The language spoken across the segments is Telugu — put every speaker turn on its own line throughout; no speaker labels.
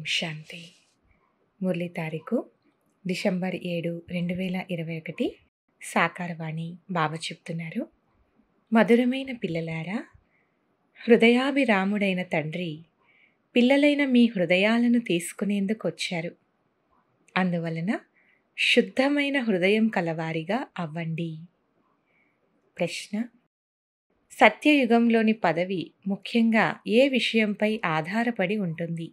శాంతి మురళి తారీఖు డిసెంబర్ ఏడు రెండు వేల ఇరవై ఒకటి సాకారవాణి బాబా చెప్తున్నారు మధురమైన పిల్లలారా హృదయాభిరాముడైన తండ్రి పిల్లలైన మీ హృదయాలను తీసుకునేందుకు వచ్చారు అందువలన శుద్ధమైన హృదయం కలవారిగా అవ్వండి ప్రశ్న సత్యయుగంలోని పదవి ముఖ్యంగా ఏ విషయంపై ఆధారపడి ఉంటుంది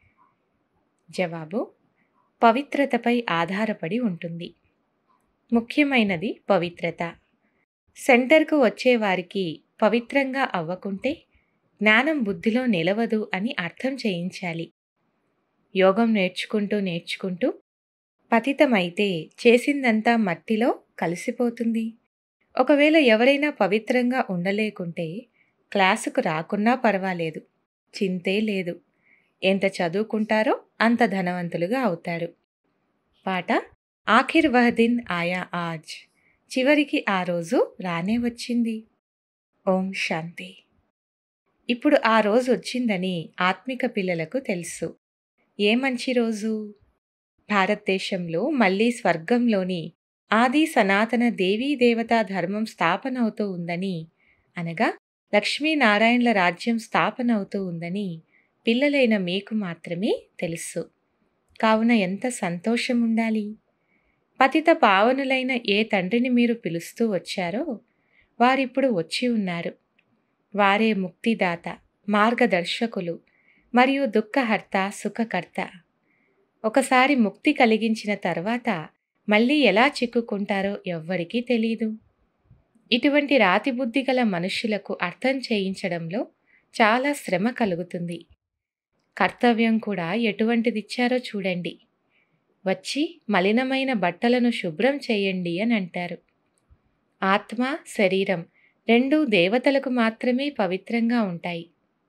జవాబు పవిత్రతపై ఆధారపడి ఉంటుంది ముఖ్యమైనది పవిత్రత సెంటర్కు వచ్చేవారికి పవిత్రంగా అవ్వకుంటే జ్ఞానం బుద్ధిలో నిలవదు అని అర్థం చేయించాలి యోగం నేర్చుకుంటూ నేర్చుకుంటూ పతితమైతే చేసిందంతా మట్టిలో కలిసిపోతుంది ఒకవేళ ఎవరైనా పవిత్రంగా ఉండలేకుంటే క్లాసుకు రాకున్నా పర్వాలేదు చింతే లేదు ఎంత చదువుకుంటారో అంత ధనవంతులుగా అవుతారు పాట ఆఖిర్ వహ్ దిన్ ఆయా ఆజ్ చివరికి ఆ రోజు రానే వచ్చింది ఓం శాంతి ఇప్పుడు ఆ రోజు వచ్చిందని ఆత్మిక పిల్లలకు తెలుసు ఏ మంచి రోజు భారతదేశంలో మళ్ళీ స్వర్గంలోని ఆది సనాతన దేవీ దేవతా ధర్మం స్థాపన అవుతూ ఉందని అనగా లక్ష్మీనారాయణల రాజ్యం స్థాపన అవుతూ ఉందని పిల్లలైన మీకు మాత్రమే తెలుసు కావున ఎంత సంతోషం ఉండాలి పతిత పావనులైన ఏ తండ్రిని మీరు పిలుస్తూ వచ్చారో వారిప్పుడు వచ్చి ఉన్నారు వారే ముక్తిదాత మార్గదర్శకులు మరియు దుఃఖహర్త సుఖకర్త ఒకసారి ముక్తి కలిగించిన తర్వాత మళ్ళీ ఎలా చిక్కుకుంటారో ఎవ్వరికీ తెలీదు ఇటువంటి రాతి బుద్ధి గల మనుష్యులకు అర్థం చేయించడంలో చాలా శ్రమ కలుగుతుంది కర్తవ్యం కూడా ఎటువంటిదిచ్చారో చూడండి వచ్చి మలినమైన బట్టలను శుభ్రం చేయండి అని అంటారు ఆత్మ శరీరం రెండూ దేవతలకు మాత్రమే పవిత్రంగా ఉంటాయి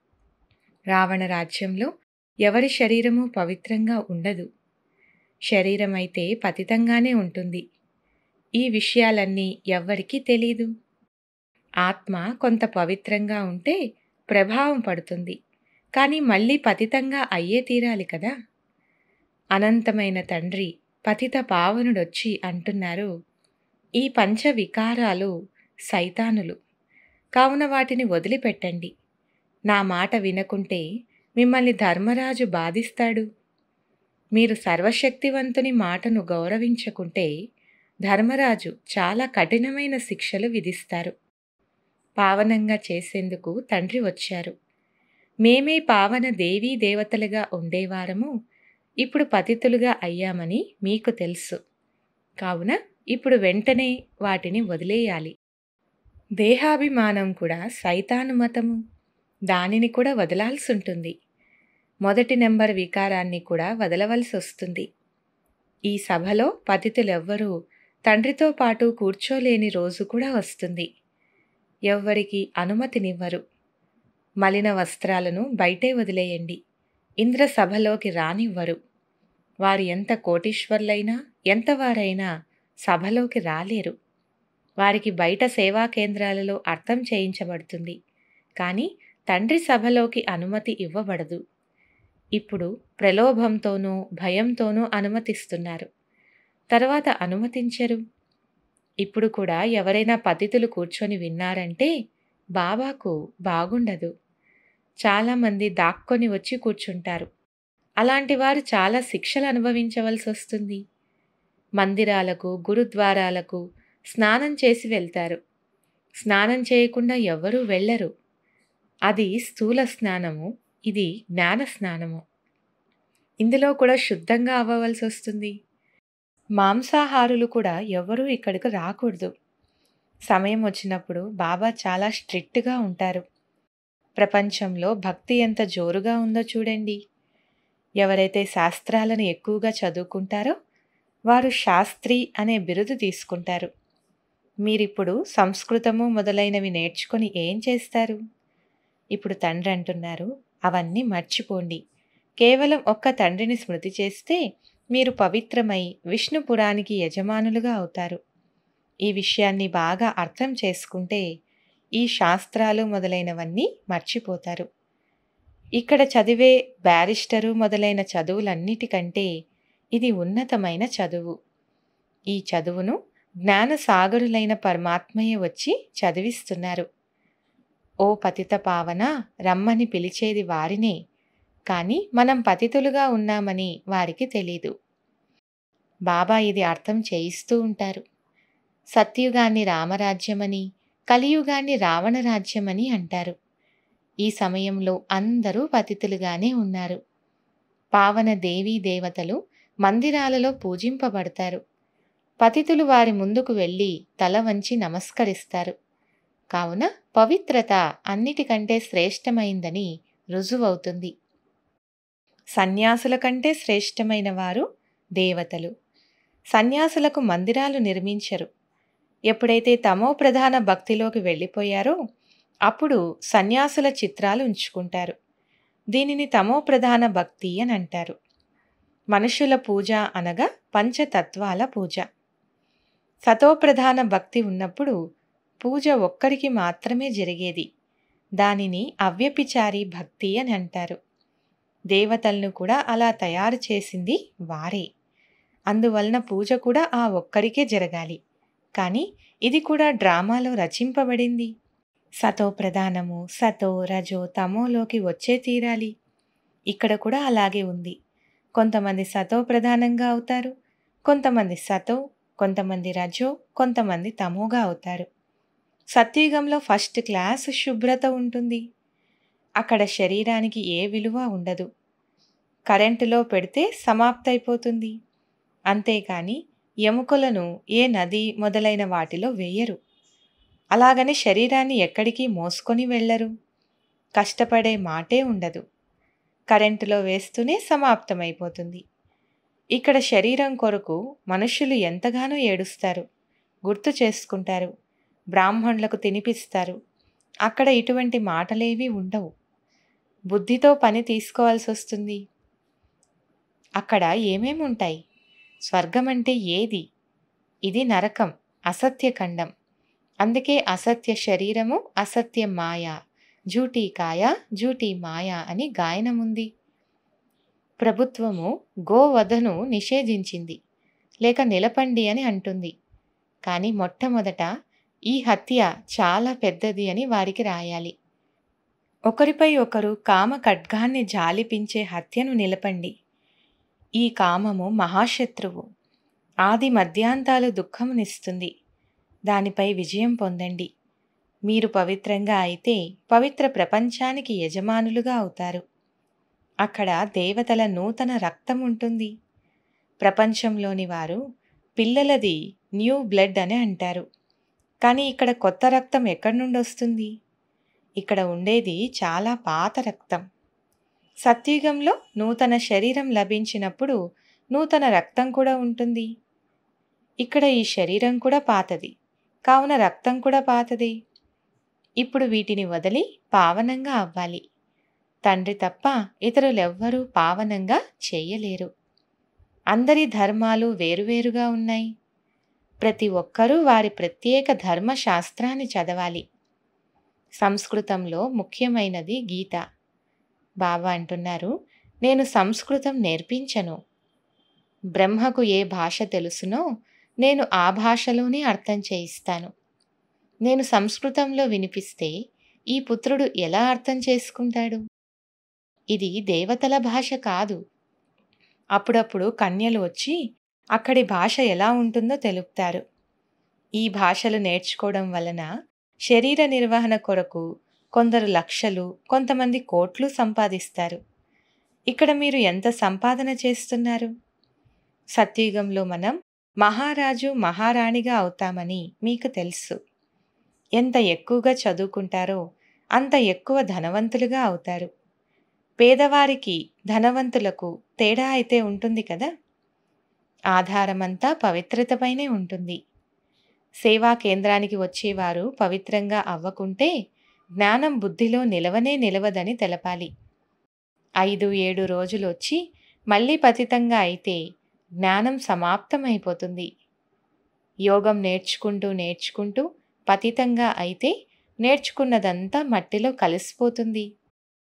రావణ రాజ్యంలో ఎవరి శరీరము పవిత్రంగా ఉండదు శరీరం అయితే పతితంగానే ఉంటుంది ఈ విషయాలన్నీ ఎవ్వరికీ తెలీదు ఆత్మ కొంత పవిత్రంగా ఉంటే ప్రభావం పడుతుంది కానీ మళ్ళీ పతితంగా అయ్యే తీరాలి కదా అనంతమైన తండ్రి పతిత పావనుడొచ్చి అంటున్నారు ఈ పంచ వికారాలు సైతానులు కావున వాటిని వదిలిపెట్టండి నా మాట వినకుంటే మిమ్మల్ని ధర్మరాజు బాధిస్తాడు మీరు సర్వశక్తివంతుని మాటను గౌరవించకుంటే ధర్మరాజు చాలా కఠినమైన శిక్షలు విధిస్తారు పావనంగా చేసేందుకు తండ్రి వచ్చారు మేమే పావన దేవీ దేవతలుగా ఉండేవారము ఇప్పుడు పతితులుగా అయ్యామని మీకు తెలుసు కావున ఇప్పుడు వెంటనే వాటిని వదిలేయాలి దేహాభిమానం కూడా సైతాను మతము దానిని కూడా వదలాల్సి ఉంటుంది మొదటి నెంబర్ వికారాన్ని కూడా వదలవలసి వస్తుంది ఈ సభలో పతితులెవ్వరూ తండ్రితో పాటు కూర్చోలేని రోజు కూడా వస్తుంది ఎవ్వరికి అనుమతినివ్వరు మలిన వస్త్రాలను బయటే వదిలేయండి ఇంద్ర సభలోకి రానివ్వరు వారు ఎంత కోటీశ్వర్లైనా ఎంతవారైనా సభలోకి రాలేరు వారికి బయట సేవా కేంద్రాలలో అర్థం చేయించబడుతుంది కానీ తండ్రి సభలోకి అనుమతి ఇవ్వబడదు ఇప్పుడు ప్రలోభంతోనూ భయంతోనూ అనుమతిస్తున్నారు తర్వాత అనుమతించరు ఇప్పుడు కూడా ఎవరైనా పతితులు కూర్చొని విన్నారంటే బాబాకు బాగుండదు చాలామంది దాక్కొని వచ్చి కూర్చుంటారు అలాంటి వారు చాలా శిక్షలు అనుభవించవలసి వస్తుంది మందిరాలకు గురుద్వారాలకు స్నానం చేసి వెళ్తారు స్నానం చేయకుండా ఎవరూ వెళ్ళరు అది స్థూల స్నానము ఇది జ్ఞాన స్నానము ఇందులో కూడా శుద్ధంగా అవ్వవలసి వస్తుంది మాంసాహారులు కూడా ఎవరూ ఇక్కడికి రాకూడదు సమయం వచ్చినప్పుడు బాబా చాలా స్ట్రిక్ట్గా ఉంటారు ప్రపంచంలో భక్తి ఎంత జోరుగా ఉందో చూడండి ఎవరైతే శాస్త్రాలను ఎక్కువగా చదువుకుంటారో వారు శాస్త్రి అనే బిరుదు తీసుకుంటారు మీరిప్పుడు సంస్కృతము మొదలైనవి నేర్చుకొని ఏం చేస్తారు ఇప్పుడు తండ్రి అంటున్నారు అవన్నీ మర్చిపోండి కేవలం ఒక్క తండ్రిని స్మృతి చేస్తే మీరు పవిత్రమై విష్ణుపురానికి యజమానులుగా అవుతారు ఈ విషయాన్ని బాగా అర్థం చేసుకుంటే ఈ శాస్త్రాలు మొదలైనవన్నీ మర్చిపోతారు ఇక్కడ చదివే బ్యారిస్టరు మొదలైన చదువులన్నిటికంటే ఇది ఉన్నతమైన చదువు ఈ చదువును జ్ఞానసాగరులైన పరమాత్మయే వచ్చి చదివిస్తున్నారు ఓ పతిత పావన రమ్మని పిలిచేది వారినే కానీ మనం పతితులుగా ఉన్నామని వారికి తెలీదు బాబా ఇది అర్థం చేయిస్తూ ఉంటారు సత్యుగాన్ని రామరాజ్యమని కలియుగాన్ని రావణ రాజ్యమని అంటారు ఈ సమయంలో అందరూ పతితులుగానే ఉన్నారు పావన దేవీ దేవతలు మందిరాలలో పూజింపబడతారు పతితులు వారి ముందుకు వెళ్ళి తల వంచి నమస్కరిస్తారు కావున పవిత్రత అన్నిటికంటే శ్రేష్టమైందని రుజువవుతుంది సన్యాసుల కంటే శ్రేష్టమైన వారు దేవతలు సన్యాసులకు మందిరాలు నిర్మించరు ఎప్పుడైతే తమో ప్రధాన భక్తిలోకి వెళ్ళిపోయారో అప్పుడు సన్యాసుల చిత్రాలు ఉంచుకుంటారు దీనిని తమో ప్రధాన భక్తి అని అంటారు మనుషుల పూజ అనగా పంచతత్వాల పూజ సతోప్రధాన భక్తి ఉన్నప్పుడు పూజ ఒక్కరికి మాత్రమే జరిగేది దానిని అవ్యపిచారి భక్తి అని అంటారు దేవతలను కూడా అలా తయారు చేసింది వారే అందువలన పూజ కూడా ఆ ఒక్కరికే జరగాలి కానీ ఇది కూడా డ్రామాలో రచింపబడింది సతో ప్రధానము సతో రజో తమోలోకి వచ్చే తీరాలి ఇక్కడ కూడా అలాగే ఉంది కొంతమంది సతో ప్రధానంగా అవుతారు కొంతమంది సతో కొంతమంది రజో కొంతమంది తమోగా అవుతారు సత్యుగంలో ఫస్ట్ క్లాస్ శుభ్రత ఉంటుంది అక్కడ శరీరానికి ఏ విలువ ఉండదు కరెంటులో పెడితే సమాప్తైపోతుంది అంతేకాని ఎముకలను ఏ నది మొదలైన వాటిలో వేయరు అలాగని శరీరాన్ని ఎక్కడికి మోసుకొని వెళ్ళరు కష్టపడే మాటే ఉండదు కరెంటులో వేస్తూనే సమాప్తమైపోతుంది ఇక్కడ శరీరం కొరకు మనుషులు ఎంతగానో ఏడుస్తారు గుర్తు చేసుకుంటారు బ్రాహ్మణులకు తినిపిస్తారు అక్కడ ఇటువంటి మాటలేవీ ఉండవు బుద్ధితో పని తీసుకోవాల్సి వస్తుంది అక్కడ ఏమేమి ఉంటాయి స్వర్గం అంటే ఏది ఇది నరకం అసత్యఖండం అందుకే అసత్య శరీరము అసత్య మాయ జూటీ కాయ జూటీ మాయ అని గాయనముంది ప్రభుత్వము గోవధను నిషేధించింది లేక నిలపండి అని అంటుంది కానీ మొట్టమొదట ఈ హత్య చాలా పెద్దది అని వారికి రాయాలి ఒకరిపై ఒకరు కామ ఖడ్గాన్ని జాలిపించే హత్యను నిలపండి ఈ కామము మహాశత్రువు ఆది మధ్యాంతాలు దుఃఖమునిస్తుంది దానిపై విజయం పొందండి మీరు పవిత్రంగా అయితే పవిత్ర ప్రపంచానికి యజమానులుగా అవుతారు అక్కడ దేవతల నూతన రక్తం ఉంటుంది ప్రపంచంలోని వారు పిల్లలది న్యూ బ్లడ్ అని అంటారు కానీ ఇక్కడ కొత్త రక్తం ఎక్కడి నుండి వస్తుంది ఇక్కడ ఉండేది చాలా పాత రక్తం సత్యుగంలో నూతన శరీరం లభించినప్పుడు నూతన రక్తం కూడా ఉంటుంది ఇక్కడ ఈ శరీరం కూడా పాతది కావున రక్తం కూడా పాతది ఇప్పుడు వీటిని వదిలి పావనంగా అవ్వాలి తండ్రి తప్ప ఇతరులెవ్వరూ పావనంగా చేయలేరు అందరి ధర్మాలు వేరువేరుగా ఉన్నాయి ప్రతి ఒక్కరూ వారి ప్రత్యేక ధర్మశాస్త్రాన్ని చదవాలి సంస్కృతంలో ముఖ్యమైనది గీత బాబా అంటున్నారు నేను సంస్కృతం నేర్పించను బ్రహ్మకు ఏ భాష తెలుసునో నేను ఆ భాషలోనే అర్థం చేయిస్తాను నేను సంస్కృతంలో వినిపిస్తే ఈ పుత్రుడు ఎలా అర్థం చేసుకుంటాడు ఇది దేవతల భాష కాదు అప్పుడప్పుడు కన్యలు వచ్చి అక్కడి భాష ఎలా ఉంటుందో తెలుపుతారు ఈ భాషలు నేర్చుకోవడం వలన శరీర నిర్వహణ కొరకు కొందరు లక్షలు కొంతమంది కోట్లు సంపాదిస్తారు ఇక్కడ మీరు ఎంత సంపాదన చేస్తున్నారు సత్యుగంలో మనం మహారాజు మహారాణిగా అవుతామని మీకు తెలుసు ఎంత ఎక్కువగా చదువుకుంటారో అంత ఎక్కువ ధనవంతులుగా అవుతారు పేదవారికి ధనవంతులకు తేడా అయితే ఉంటుంది కదా ఆధారమంతా పవిత్రతపైనే ఉంటుంది సేవా కేంద్రానికి వచ్చేవారు పవిత్రంగా అవ్వకుంటే జ్ఞానం బుద్ధిలో నిలవనే నిలవదని తెలపాలి ఐదు ఏడు రోజులు వచ్చి మళ్ళీ పతితంగా అయితే జ్ఞానం సమాప్తమైపోతుంది యోగం నేర్చుకుంటూ నేర్చుకుంటూ పతితంగా అయితే నేర్చుకున్నదంతా మట్టిలో కలిసిపోతుంది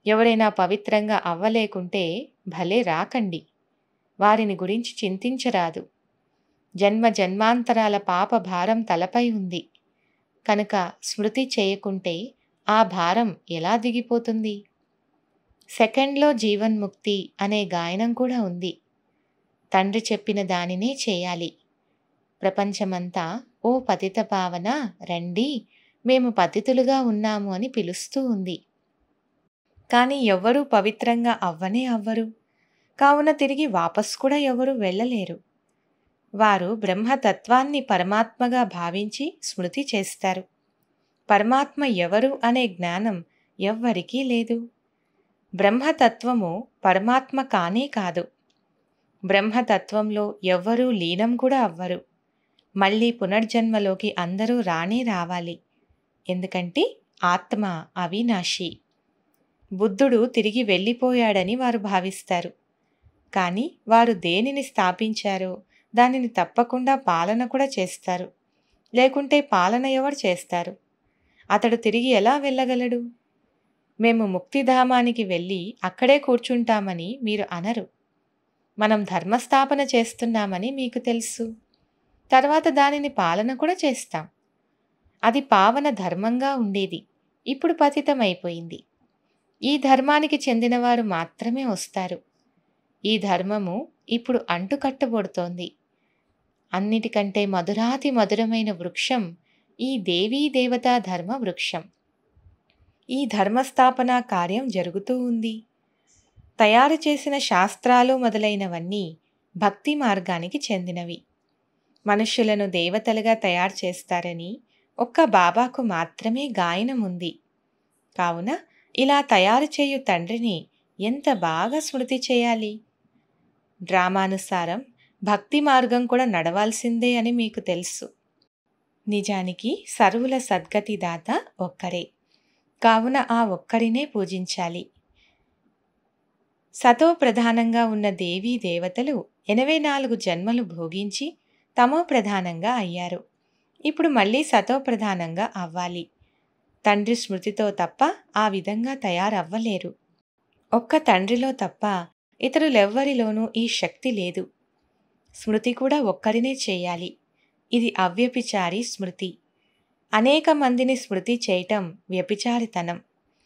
ఎవరైనా పవిత్రంగా అవ్వలేకుంటే భలే రాకండి వారిని గురించి చింతించరాదు జన్మ జన్మాంతరాల పాప భారం తలపై ఉంది కనుక స్మృతి చేయకుంటే ఆ భారం ఎలా దిగిపోతుంది సెకండ్లో జీవన్ముక్తి అనే గాయనం కూడా ఉంది తండ్రి చెప్పిన దానినే చేయాలి ప్రపంచమంతా ఓ పతిత పావన రండి మేము పతితులుగా ఉన్నాము అని పిలుస్తూ ఉంది కానీ ఎవ్వరూ పవిత్రంగా అవ్వనే అవ్వరు కావున తిరిగి వాపస్ కూడా ఎవరు వెళ్ళలేరు వారు బ్రహ్మతత్వాన్ని పరమాత్మగా భావించి స్మృతి చేస్తారు పరమాత్మ ఎవరు అనే జ్ఞానం ఎవ్వరికీ లేదు బ్రహ్మతత్వము పరమాత్మ కానే కాదు బ్రహ్మతత్వంలో ఎవ్వరూ లీనం కూడా అవ్వరు మళ్ళీ పునర్జన్మలోకి అందరూ రానే రావాలి ఎందుకంటే ఆత్మ అవినాశి బుద్ధుడు తిరిగి వెళ్ళిపోయాడని వారు భావిస్తారు కానీ వారు దేనిని స్థాపించారో దానిని తప్పకుండా పాలన కూడా చేస్తారు లేకుంటే పాలన ఎవరు చేస్తారు అతడు తిరిగి ఎలా వెళ్ళగలడు మేము ముక్తిధామానికి వెళ్ళి అక్కడే కూర్చుంటామని మీరు అనరు మనం ధర్మస్థాపన చేస్తున్నామని మీకు తెలుసు తర్వాత దానిని పాలన కూడా చేస్తాం అది పావన ధర్మంగా ఉండేది ఇప్పుడు పతితమైపోయింది ఈ ధర్మానికి చెందినవారు మాత్రమే వస్తారు ఈ ధర్మము ఇప్పుడు అంటుకట్టబడుతోంది అన్నిటికంటే మధురాతి మధురమైన వృక్షం ఈ దేవీ దేవతా ధర్మ వృక్షం ఈ ధర్మస్థాపన కార్యం జరుగుతూ ఉంది తయారు చేసిన శాస్త్రాలు మొదలైనవన్నీ భక్తి మార్గానికి చెందినవి మనుష్యులను దేవతలుగా తయారు చేస్తారని ఒక్క బాబాకు మాత్రమే గాయనం ఉంది కావున ఇలా తయారు చేయు తండ్రిని ఎంత బాగా స్మృతి చేయాలి డ్రామానుసారం భక్తి మార్గం కూడా నడవాల్సిందే అని మీకు తెలుసు నిజానికి సర్వుల సద్గతి దాత ఒక్కరే కావున ఆ ఒక్కరినే పూజించాలి సతో ప్రధానంగా ఉన్న దేవీ దేవతలు ఎనభై నాలుగు జన్మలు భోగించి తమో ప్రధానంగా అయ్యారు ఇప్పుడు మళ్ళీ సతో ప్రధానంగా అవ్వాలి తండ్రి స్మృతితో తప్ప ఆ విధంగా తయారవ్వలేరు ఒక్క తండ్రిలో తప్ప ఇతరులెవ్వరిలోనూ ఈ శక్తి లేదు స్మృతి కూడా ఒక్కరినే చేయాలి ఇది అవ్యభిచారి స్మృతి అనేక మందిని స్మృతి చేయటం వ్యభిచారితనం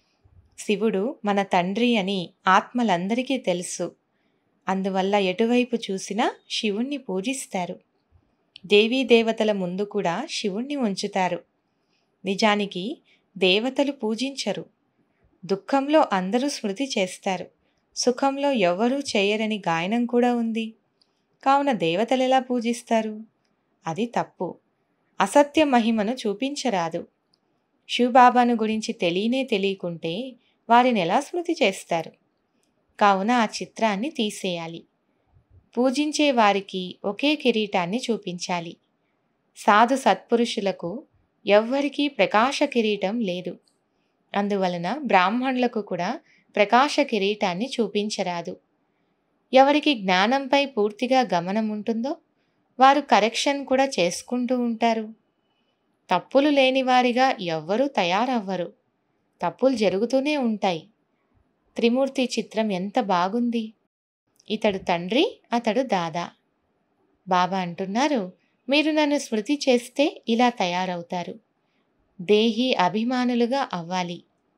శివుడు మన తండ్రి అని ఆత్మలందరికీ తెలుసు అందువల్ల ఎటువైపు చూసినా శివుణ్ణి పూజిస్తారు దేవీ దేవతల ముందు కూడా శివుణ్ణి ఉంచుతారు నిజానికి దేవతలు పూజించరు దుఃఖంలో అందరూ స్మృతి చేస్తారు సుఖంలో ఎవ్వరూ చేయరని గాయనం కూడా ఉంది కావున దేవతలు ఎలా పూజిస్తారు అది తప్పు అసత్య మహిమను చూపించరాదు శివబాబాను గురించి తెలియనే తెలియకుంటే వారిని ఎలా స్మృతి చేస్తారు కావున ఆ చిత్రాన్ని తీసేయాలి పూజించే వారికి ఒకే కిరీటాన్ని చూపించాలి సాధు సత్పురుషులకు ఎవ్వరికీ ప్రకాశ కిరీటం లేదు అందువలన బ్రాహ్మణులకు కూడా ప్రకాశ కిరీటాన్ని చూపించరాదు ఎవరికి జ్ఞానంపై పూర్తిగా గమనం ఉంటుందో వారు కరెక్షన్ కూడా చేసుకుంటూ ఉంటారు తప్పులు లేని వారిగా ఎవ్వరూ తయారవ్వరు తప్పులు జరుగుతూనే ఉంటాయి త్రిమూర్తి చిత్రం ఎంత బాగుంది ఇతడు తండ్రి అతడు దాదా బాబా అంటున్నారు మీరు నన్ను స్మృతి చేస్తే ఇలా తయారవుతారు దేహి అభిమానులుగా అవ్వాలి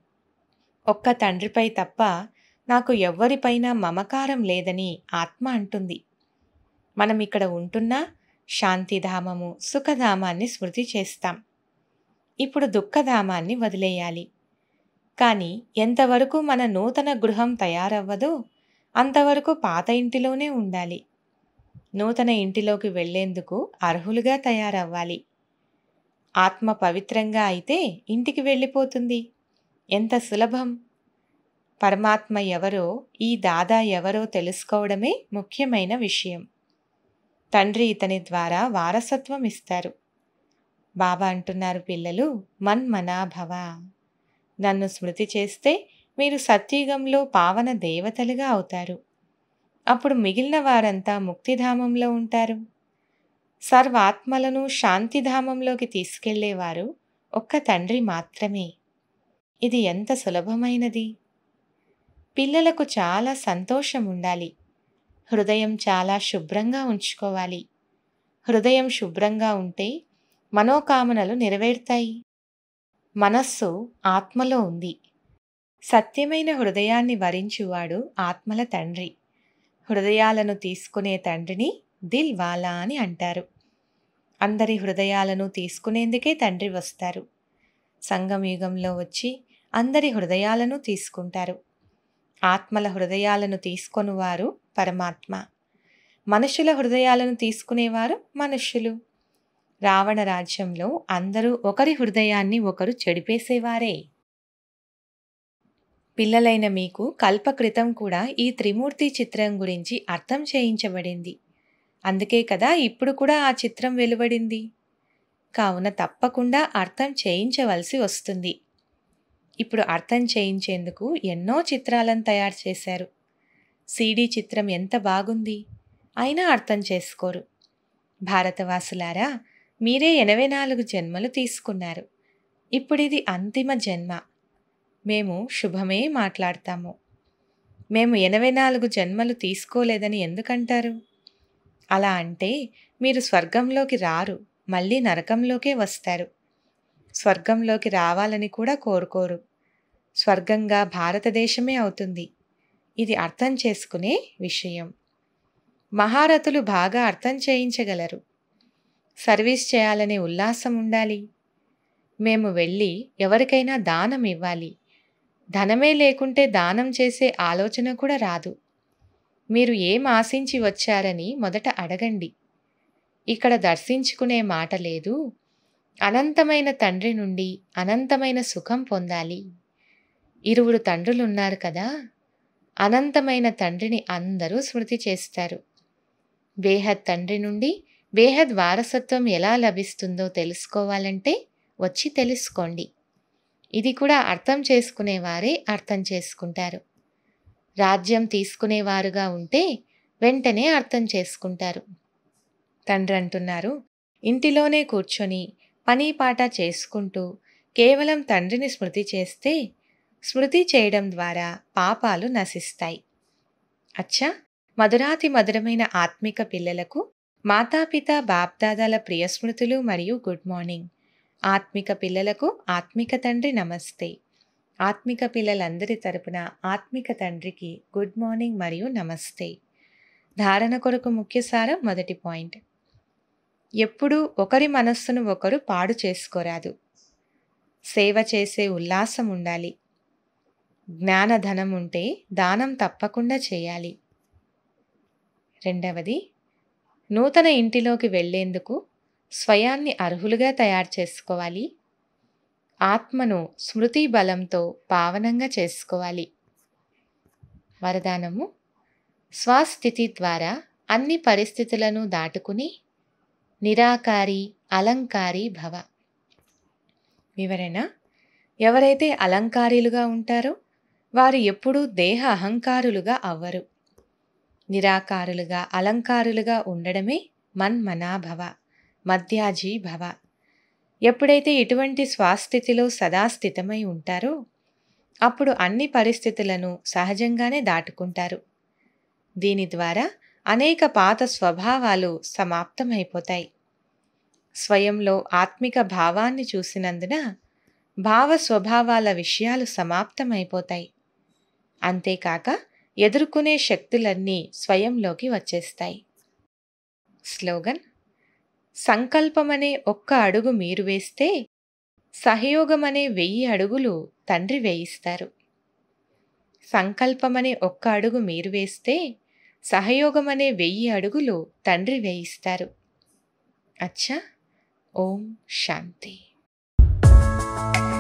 ఒక్క తండ్రిపై తప్ప నాకు ఎవ్వరిపైనా మమకారం లేదని ఆత్మ అంటుంది మనం ఇక్కడ ఉంటున్నా శాంతిధామము సుఖధామాన్ని స్మృతి చేస్తాం ఇప్పుడు దుఃఖధామాన్ని వదిలేయాలి కానీ ఎంతవరకు మన నూతన గృహం తయారవ్వదో అంతవరకు పాత ఇంటిలోనే ఉండాలి నూతన ఇంటిలోకి వెళ్లేందుకు అర్హులుగా తయారవ్వాలి ఆత్మ పవిత్రంగా అయితే ఇంటికి వెళ్ళిపోతుంది ఎంత సులభం పరమాత్మ ఎవరో ఈ దాదా ఎవరో తెలుసుకోవడమే ముఖ్యమైన విషయం తండ్రి ఇతని ద్వారా వారసత్వం ఇస్తారు బాబా అంటున్నారు పిల్లలు మన్మనాభవ నన్ను స్మృతి చేస్తే మీరు సత్యుగంలో పావన దేవతలుగా అవుతారు అప్పుడు మిగిలిన వారంతా ముక్తిధామంలో ఉంటారు సర్వాత్మలను శాంతిధామంలోకి తీసుకెళ్లేవారు ఒక్క తండ్రి మాత్రమే ఇది ఎంత సులభమైనది పిల్లలకు చాలా సంతోషం ఉండాలి హృదయం చాలా శుభ్రంగా ఉంచుకోవాలి హృదయం శుభ్రంగా ఉంటే మనోకామనలు నెరవేరుతాయి మనస్సు ఆత్మలో ఉంది సత్యమైన హృదయాన్ని వరించువాడు ఆత్మల తండ్రి హృదయాలను తీసుకునే తండ్రిని దిల్ వాలా అని అంటారు అందరి హృదయాలను తీసుకునేందుకే తండ్రి వస్తారు సంగమయుగంలో వచ్చి అందరి హృదయాలను తీసుకుంటారు ఆత్మల హృదయాలను తీసుకొనివారు పరమాత్మ మనుషుల హృదయాలను తీసుకునేవారు మనుష్యులు రావణ రాజ్యంలో అందరూ ఒకరి హృదయాన్ని ఒకరు చెడిపేసేవారే పిల్లలైన మీకు కల్పకృతం కూడా ఈ త్రిమూర్తి చిత్రం గురించి అర్థం చేయించబడింది అందుకే కదా ఇప్పుడు కూడా ఆ చిత్రం వెలువడింది కావున తప్పకుండా అర్థం చేయించవలసి వస్తుంది ఇప్పుడు అర్థం చేయించేందుకు ఎన్నో చిత్రాలను తయారు చేశారు సీడీ చిత్రం ఎంత బాగుంది అయినా అర్థం చేసుకోరు భారతవాసులారా మీరే ఎనభై నాలుగు జన్మలు తీసుకున్నారు ఇప్పుడిది అంతిమ జన్మ మేము శుభమే మాట్లాడతాము మేము ఎనభై నాలుగు జన్మలు తీసుకోలేదని ఎందుకంటారు అలా అంటే మీరు స్వర్గంలోకి రారు మళ్ళీ నరకంలోకే వస్తారు స్వర్గంలోకి రావాలని కూడా కోరుకోరు స్వర్గంగా భారతదేశమే అవుతుంది ఇది అర్థం చేసుకునే విషయం మహారథులు బాగా అర్థం చేయించగలరు సర్వీస్ చేయాలనే ఉల్లాసం ఉండాలి మేము వెళ్ళి ఎవరికైనా దానం ఇవ్వాలి ధనమే లేకుంటే దానం చేసే ఆలోచన కూడా రాదు మీరు ఏం ఆశించి వచ్చారని మొదట అడగండి ఇక్కడ దర్శించుకునే మాట లేదు అనంతమైన తండ్రి నుండి అనంతమైన సుఖం పొందాలి ఇరువురు తండ్రులున్నారు కదా అనంతమైన తండ్రిని అందరూ స్మృతి చేస్తారు బేహద్ తండ్రి నుండి బేహద్ వారసత్వం ఎలా లభిస్తుందో తెలుసుకోవాలంటే వచ్చి తెలుసుకోండి ఇది కూడా అర్థం చేసుకునేవారే అర్థం చేసుకుంటారు రాజ్యం తీసుకునేవారుగా ఉంటే వెంటనే అర్థం చేసుకుంటారు తండ్రి అంటున్నారు ఇంటిలోనే కూర్చొని పని పాట చేసుకుంటూ కేవలం తండ్రిని స్మృతి చేస్తే స్మృతి చేయడం ద్వారా పాపాలు నశిస్తాయి అచ్చా మధురాతి మధురమైన ఆత్మిక పిల్లలకు మాతాపిత బాప్దాదాల ప్రియ స్మృతులు మరియు గుడ్ మార్నింగ్ ఆత్మిక పిల్లలకు ఆత్మిక తండ్రి నమస్తే ఆత్మిక పిల్లలందరి తరపున ఆత్మిక తండ్రికి గుడ్ మార్నింగ్ మరియు నమస్తే ధారణ కొరకు ముఖ్య సారం మొదటి పాయింట్ ఎప్పుడూ ఒకరి మనస్సును ఒకరు పాడు చేసుకోరాదు సేవ చేసే ఉల్లాసం ఉండాలి జ్ఞానధనం ఉంటే దానం తప్పకుండా చేయాలి రెండవది నూతన ఇంటిలోకి వెళ్లేందుకు స్వయాన్ని అర్హులుగా తయారు చేసుకోవాలి ఆత్మను స్మృతి బలంతో పావనంగా చేసుకోవాలి వరదానము స్వస్థితి ద్వారా అన్ని పరిస్థితులను దాటుకుని నిరాకారి అలంకారి భవ వివరణ ఎవరైతే అలంకారీలుగా ఉంటారో వారు ఎప్పుడూ దేహ అహంకారులుగా అవ్వరు నిరాకారులుగా అలంకారులుగా ఉండడమే మన్మనాభవ మధ్యాజీ భవ ఎప్పుడైతే ఇటువంటి స్వాస్థితిలో సదా స్థితమై ఉంటారో అప్పుడు అన్ని పరిస్థితులను సహజంగానే దాటుకుంటారు దీని ద్వారా అనేక పాత స్వభావాలు సమాప్తమైపోతాయి స్వయంలో ఆత్మిక భావాన్ని చూసినందున భావ స్వభావాల విషయాలు సమాప్తమైపోతాయి అంతేకాక ఎదుర్కొనే శక్తులన్నీ స్వయంలోకి వచ్చేస్తాయి స్లోగన్ సంకల్పమనే ఒక్క అడుగు మీరు వేస్తే సహయోగమనే వెయ్యి అడుగులు తండ్రి వేయిస్తారు సంకల్పమనే ఒక్క అడుగు మీరు వేస్తే సహయోగమనే వెయ్యి అడుగులు తండ్రి వేయిస్తారు అచ్చా ఓం శాంతి